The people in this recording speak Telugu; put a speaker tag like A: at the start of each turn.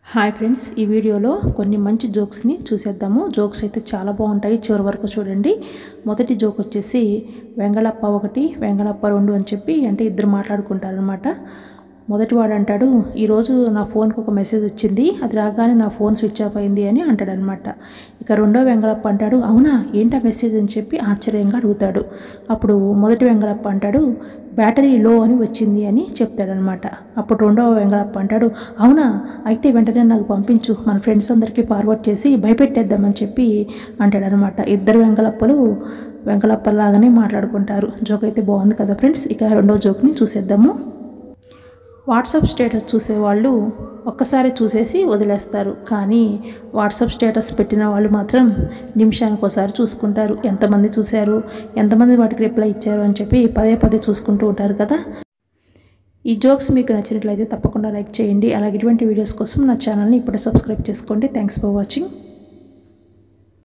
A: హాయ్ ఫ్రెండ్స్ ఈ వీడియోలో కొన్ని మంచి జోక్స్ని చూసేద్దాము జోక్స్ అయితే చాలా బాగుంటాయి చివరి వరకు చూడండి మొదటి జోక్ వచ్చేసి వెంగళప్ప ఒకటి వెంగళప్ప రెండు అని చెప్పి అంటే ఇద్దరు మాట్లాడుకుంటారనమాట మొదటివాడు అంటాడు ఈరోజు నా ఫోన్కి ఒక మెసేజ్ వచ్చింది అది రాగానే నా ఫోన్ స్విచ్ ఆఫ్ అయింది అని అంటాడనమాట ఇక రెండో వెంగళప్ప అంటాడు అవునా ఏంటా మెసేజ్ అని చెప్పి ఆశ్చర్యంగా అడుగుతాడు అప్పుడు మొదటి వెంగళప్ప అంటాడు బ్యాటరీ లో అని వచ్చింది అని చెప్తాడనమాట అప్పుడు రెండవ వెంగళప్ప అంటాడు అవునా అయితే వెంటనే నాకు పంపించు మన ఫ్రెండ్స్ అందరికీ ఫార్వర్డ్ చేసి భయపెట్టేద్దామని చెప్పి అంటాడనమాట ఇద్దరు వెంగళప్పలు వెంగళప్పలాగానే మాట్లాడుకుంటారు జోక్ అయితే బాగుంది కదా ఫ్రెండ్స్ ఇక రెండో జోక్ని చూసేద్దాము వాట్సాప్ స్టేటస్ చూసేవాళ్ళు ఒక్కసారి చూసేసి వదిలేస్తారు కానీ వాట్సాప్ స్టేటస్ పెట్టిన వాళ్ళు మాత్రం నిమిషానికి ఒకసారి చూసుకుంటారు ఎంతమంది చూశారు ఎంతమంది వాటికి రిప్లై ఇచ్చారు అని చెప్పి పదే పదే చూసుకుంటూ ఉంటారు కదా ఈ జోక్స్ మీకు నచ్చినట్లయితే తప్పకుండా లైక్ చేయండి అలాగే ఇటువంటి వీడియోస్ కోసం నా ఛానల్ని ఇప్పుడే సబ్స్క్రైబ్ చేసుకోండి థ్యాంక్స్ ఫర్ వాచింగ్